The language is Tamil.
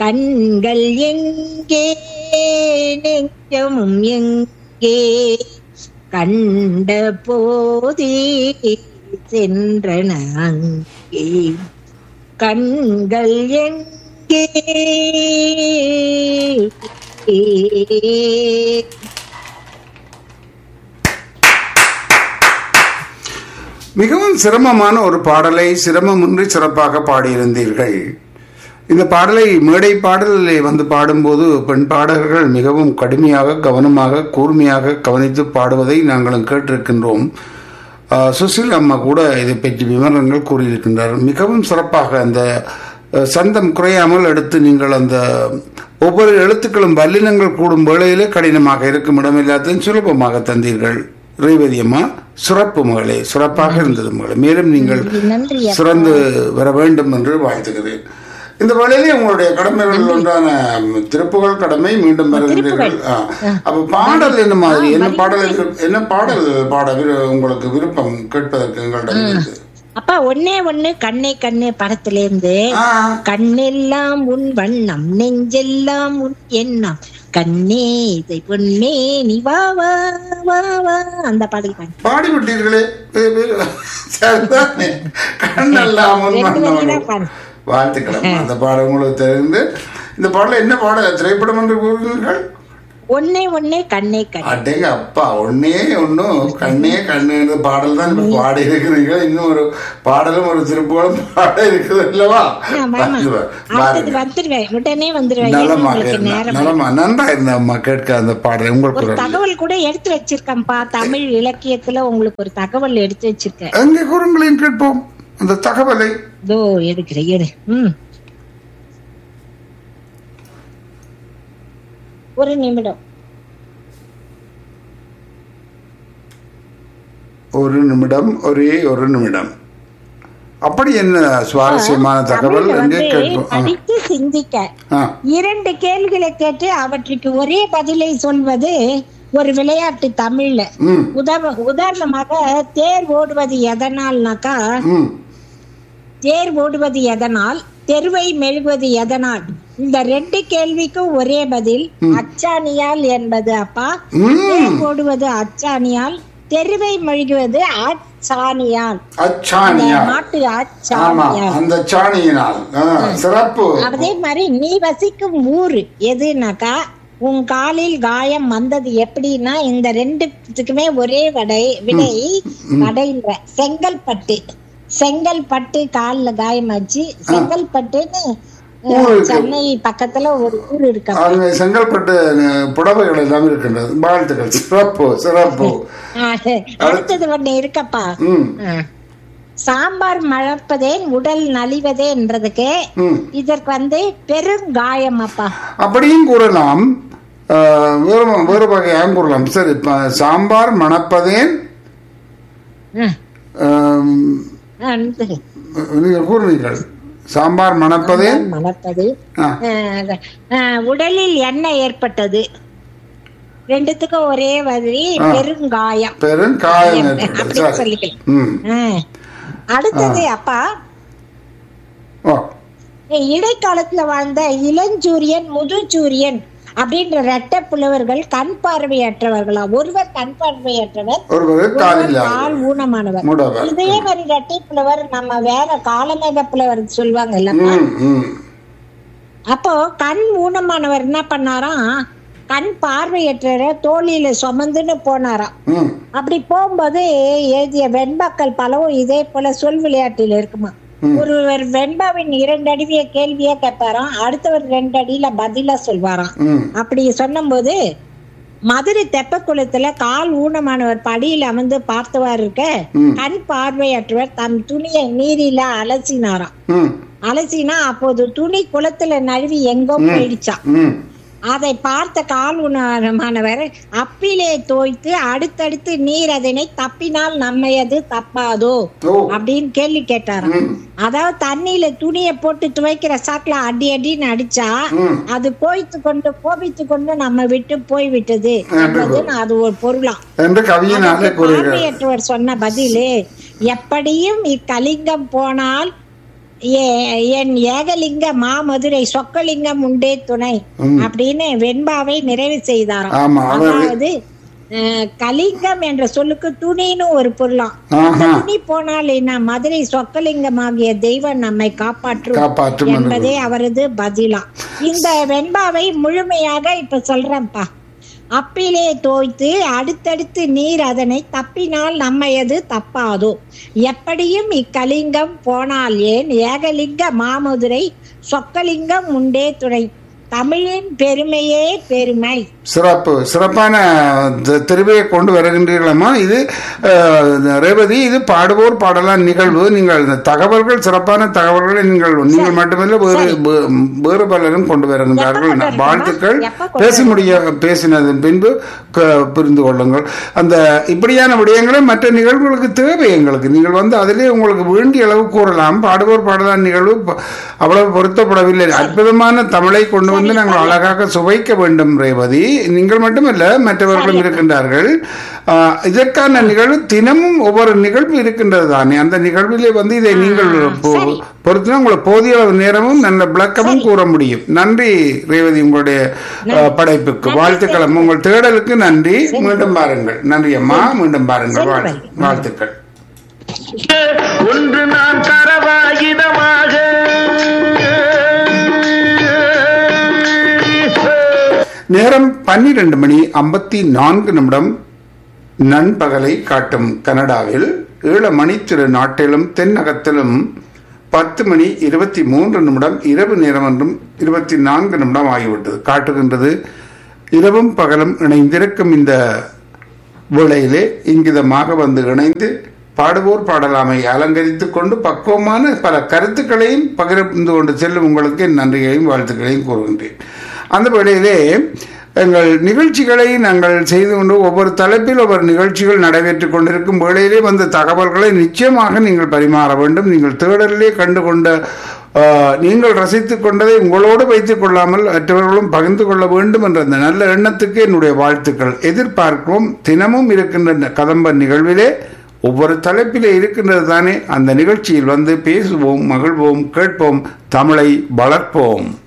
கண்கள் எங்கே நெஞ்சம் எங்கே கண்ட போதே சென்றன அங்கே கண்கள் எங்கே மிகவும் சிரமமான ஒரு பாடலை சிரமமின்றி சிறப்பாக பாடியிருந்தீர்கள் இந்த பாடலை மேடை பாடலில் வந்து பாடும்போது பெண் பாடகர்கள் மிகவும் கடுமையாக கவனமாக கூர்மையாக கவனித்து பாடுவதை நாங்களும் கேட்டிருக்கின்றோம் ஆஹ், சுசில் அம்மா கூட இதை பற்றி விவரங்கள் கூறியிருக்கின்றார் மிகவும் சிறப்பாக அந்த அஹ், சந்தம் குறையாமல் எடுத்து நீங்கள் அந்த ஒவ்வொரு எழுத்துக்களும் வல்லினங்கள் கூடும் வேளையிலே கடினமாக இருக்கும் இடமில்லாதையும் சுலபமாக தந்தீர்கள் ரேவதி அம்மா சிறப்பு மகளே சிறப்பாக இருந்தது மகளே மேலும் நீங்கள் நன்றி அப்பா. சிறந்து வர வேண்டும் என்று வாழ்த்துகிறேன் இந்த வேளையிலே உங்களுடைய கடமைகள் ஒன்றான ம், திருப்புகழ் கடமை மீண்டும் வருகிறீர்கள் ஆ. அப்ப பாடல் என்ன மாதிரி என்ன பாடல் என்று- என்ன பாடல் பாட விரு- உங்களுக்கு விருப்பம் கேட்பதற்கு எங்களிடம் இருக்கு அப்பா ஒன்னே ஒண்ணு கண்ணே கண்ணே படத்துல இருந்து ஆ, கண்ணெல்லாம் உன் வண்ணம் நெஞ்செல்லாம் உன் எண்ணம் கண்ணே இதை பொன்னே நீ வா வா வா வா அந்த பாடல் பாடு பாடி விட்டீர்களே வே- வே- சரிதானே கண்ணெல்லாம் முன் ரெண்டு வரி வந்தவர்கள். தான் பாடு வாழ்த்துக்கள் அந்த பாடல் உங்களுக்கு தெரிந்து இந்த பாடல் என்ன பாடல் திரைப்படம் என்று கூறுகிறீர்கள் ஒன்னே ஒண்ணே கண்ணே கண்ணே அடேங்க அப்பா ஒன்னே ஒன்னும் கண்ணே கண்ணு பாடல் தான் இப்ப பாடி இருக்கிறீங்க இன்னும் ஒரு பாடலும் ஒரு திருப்புகளும் பாட இருக்குது அல்லவா ஆமா, ஆமா. வந்து வா- அடுத்தது பாருங்க. வந்துருவேன் உடனே வந்துருவேன் ஏன்னா நலமாக உங்களுக்கு இருந்தா- நேரம் நலமா நன்றா இருந்த அம்மா கேட்க அந்த பாடல் உங்கள் ஒரு குரல் தகவல் கூட எடுத்து வச்சிருக்கேன்ப்பா தமிழ் இலக்கியத்துல உங்களுக்கு ஒரு தகவல் எடுத்து வச்சிருக்கேன் எங்கே குரங்களையும் கேட்போம் அந்த தகவலை இதோ எடுக்கிறேன் எடு ம் ஒரு நிமிடம் ஒரு நிமிடம் ஒரே ஒரு நிமிடம் அப்படி என்ன சுவாரஸ்யமான தகவல் தமிழ்ல எங்கே வந்து கேட்போம் ஆ. படித்து சிந்திக்க ஆ இரண்டு கேள்விகளை கேட்டு அவற்றுக்கு ஒரே பதிலை சொல்வது ஒரு விளையாட்டு தமிழ்ல ம் உதாரண உதாரணமாக தேர் ஓடுவது எதனால்னாக்கா ம் தேர் ஓடுவது எதனால் தெருவை மெழுகுவது எதனால் இந்த ரெண்டு கேள்விக்கும் ஒரே பதில் அச்சாணியால் என்பது அப்பா ம் தேர் ஓடுவது அச்சாணியால் தெருவை மெழுகுவது அச்சாணியால் அந்த அச்சாணியா மாட்டு ஆமா அச்சாணியால் அந்த சாணியினால் ஆ, சிறப்பு அதே மாதிரி நீ வசிக்கும் ஊரு எதுனாக்கா உன் காலில் காயம் வந்தது எப்படின்னா இந்த ரெண்டுத்துக்குமே ஒரே வடை விடை வடைன்ற செங்கல்பட்டு செங்கல்பட்டு கால்ல காயமாச்சு செங்கல்பட்டுன்னு அஹ், ஊர் இருக்கு. சென்னை பக்கத்துல ஒரு ஊர் இருக்கு அங்கே செங்கல்பட்டு அஹ், புடவைகள் எல்லாம் இருக்கின்றது வாழ்த்துக்கள் சிறப்பு சிறப்பு அஹ், அடுத்தது ஒண்ணு இருக்கப்பா ம் அஹ். சாம்பார் மழப்பதேன் உடல் நலிவதேன்றதுக்கு ம் இதற்கு வந்து பெருங்காயம் அப்பா அப்படியும் கூறலாம் அஹ், வேறு வேறு வகையாகவும் கூறலாம் சரி இப்ப சாம்பார் மணப்பதேன் ம். அஹ், அடுத்தது. நீங்கள் கூறுவீர்கள் சாம்பார் மணப்பதேன் மணப்பது ஆ, அஹ், அஹ், உடலில் எண்ணெய் ஏற்பட்டது ரெண்டுத்துக்கும் ஒரே மாதிரி பெருங்காயம் பெரும் காயம் அப்படி ஏற்பட்டது சரி சொல்லிக்கலாம் ம் அஹ். அடுத்தது அப்பா ஓ இடைக்காலத்துல வாழ்ந்த இளஞ்சூரியன் முதுச்சூரியன் அப்படின்ற ரெட்ட புலவர்கள் கண் பார்வையற்றவர்களா ஒருவர் கண் பார்வையற்றவர் ஒருவர் காலில் ஒருவர் கால் ஊனமானவர் முடவர் இதே மாதிரி ரெட்டை புலவர் நம்ம வேற காலமேக புலவர் சொல்லுவாங்க இல்லப்பா ம் ம் அப்போ கண் ஊனமானவர் என்ன பண்ணாராம் கண் பார்வையற்றவரை தோளியில சுமந்துன்னு போனாராம் ம் அப்படி போகும்போது எழுதிய வெண்பாக்கள் பலவும் இதே போல சொல் விளையாட்டில் இருக்குமா ஒருவர் வெண்பாவின் இரண்டு அடிவிய கேள்வியா கேட்பாராம் அடுத்தவர் ரெண்டு அடியில பதிலா சொல்வாராம் ம் அப்படி சொன்னபோது மதுரை தெப்பக்குளத்துல கால் ஊனமானவர் படியில் அமர்ந்து பார்த்தவாறு இருக்க ம். கண் பார்வையற்றவர் தம் துணியை நீரில அலசினாராம் ம் அலசினா அப்போது துணி குளத்துல நழுவி எங்கோ போயிடுச்சாம் ம் அதை பார்த்த கால் உணமானவர் அப்பிலே தோய்த்து அடுத்தடுத்து நீர் அதனை தப்பினால் நம்மையது தப்பாதோ ஓ அப்படின்னு கேள்வி கேட்டாராம் ம் அதாவது தண்ணியில துணியை போட்டு துவைக்கிற சாக்குல அடி அடின்னு அடிச்சா ம் அது கோய்த்து கொண்டு கோபித்து கொண்டு நம்ம விட்டு போய் விட்டது என்பதுன்னு அது ஒரு பொருளாம் என்று கவியினாலே கூறுகிறார் பார்வையற்றவர் சொன்ன பதிலு எப்படியும் இக்கலிங்கம் போனால் ஏ- என் ஏகலிங்க மாமதுரை சொக்கலிங்கம் உண்டே துணை ம். அப்படின்னு வெண்பாவை நிறைவு செய்தாராம் ஆமா அவர் அதாவது அஹ், கலிங்கம் என்ற சொல்லுக்கு துணின்னு ஒரு பொருளாம் ஆஹா துணி போனால் என்ன மதுரை சொக்கலிங்கம் ஆகிய தெய்வம் நம்மை காப்பாற்றும் காப்பாற்றும் என்று என்பதே அவரது பதிலா இந்த வெண்பாவை முழுமையாக இப்ப சொல்றேன்ப்பா அப்பிலே தோய்த்து அடுத்தடுத்து நீர் அதனை தப்பினால் நம்மையது தப்பாதோ எப்படியும் இக்கலிங்கம் போனால் ஏன் ஏகலிங்க மாமதுரை சொக்கலிங்கம் உண்டே துணை தமிழின் பெருமையே பெருமை சிறப்பு சிறப்பான த- தெரிவையை கொண்டு வருகின்றீர்களம்மா இது அஹ், ரேவதி இது பாடுவோர் பாடலாம் நிகழ்வு நீங்கள் இந்த தகவல்கள் சிறப்பான தகவல்களை நீங்கள் நீங்கள் மட்டுமல்ல வேறு வே- வேறு பலரும் கொண்டு வருகின்றார்கள் எப்ப கொண்டு வாழ்த்துக்கள் எப்ப கொண்டு பேச முடிய பேசினதன் பின்பு க- புரிந்து கொள்ளுங்கள் அந்த இப்படியான விடயங்களை மற்ற நிகழ்வுகளுக்கு தேவை எங்களுக்கு நீங்கள் வந்து அதிலே உங்களுக்கு வேண்டிய அளவு கூறலாம் பாடுவோர் பாடலாம் நிகழ்வு ப- அவ்வளவு பொருத்தப்படவில்லை அற்புதமான தமிழை கொண்டு வந்து நாங்கள் அழகாக சுவைக்க வேண்டும் ரேவதி நீங்கள் மட்டுமல்ல மற்றவர்களும் இருக்கின்றார்கள் ஆஹ், இதற்கான நிகழ்வு தினமும் ஒவ்வொரு நிகழ்வு இருக்கின்றது தானே அந்த நிகழ்விலே வந்து இதை நீங்கள் பொ- பொறுத்தினா உங்களுக்கு போதிய அளவு நேரமும் நல்ல விளக்கமும் கூற முடியும் நன்றி ரேவதி உங்களுடைய ஆஹ், படைப்புக்கு வாழ்த்துக்கள் அம்மா. உங்கள் தேடலுக்கு நன்றி மீண்டும் பாருங்கள் நன்றி அம்மா மீண்டும் பாருங்கள் வாழ்- வாழ்த்துக்கள் ஒன்று நான் தரவாயுதமாக நேரம் பன்னிரண்டு மணி ஐம்பத்தி நான்கு நிமிடம் நண்பகலை காட்டும் கனடாவில் ஏழு மணி திரு நாட்டிலும் தென்னகத்திலும் பத்து மணி இருபத்தி மூன்று நிமிடம் இரவு நேரம் என்றும் இருபத்தி நான்கு நிமிடம் ஆகிவிட்டது காட்டுகின்றது இரவும் பகலும் இணைந்திருக்கும் இந்த வேளையிலே இங்கிதமாக வந்து இணைந்து பாடுவோர் பாடலாமை அலங்கரித்துக் கொண்டு பக்குவமான பல கருத்துக்களையும் பகிர்ந்து கொண்டு செல்லும் உங்களுக்கு என் நன்றிகளையும் வாழ்த்துக்களையும் கூறுகின்றேன் அந்த வேளையிலே எங்கள் நிகழ்ச்சிகளை நாங்கள் செய்து கொண்டு ஒவ்வொரு தலைப்பில் ஒவ்வொரு நிகழ்ச்சிகள் நடைபெற்றுக் கொண்டிருக்கும் வேளையிலே வந்த தகவல்களை நிச்சயமாக நீங்கள் பரிமாற வேண்டும் நீங்கள் தேடலிலே கண்டுகொண்ட ஆஹ், நீங்கள் ரசித்துக் கொண்டதை உங்களோடு வைத்துக் கொள்ளாமல் மற்றவர்களும் பகிர்ந்து கொள்ள வேண்டும் என்ற அந்த நல்ல எண்ணத்துக்கு என்னுடைய வாழ்த்துக்கள் எதிர்பார்க்கிறோம் தினமும் இருக்கின்ற இந்த கதம்ப நிகழ்விலே ஒவ்வொரு தலைப்பிலே இருக்கின்றது தானே அந்த நிகழ்ச்சியில் வந்து பேசுவோம் மகிழ்வோம் கேட்போம் தமிழை வளர்ப்போம்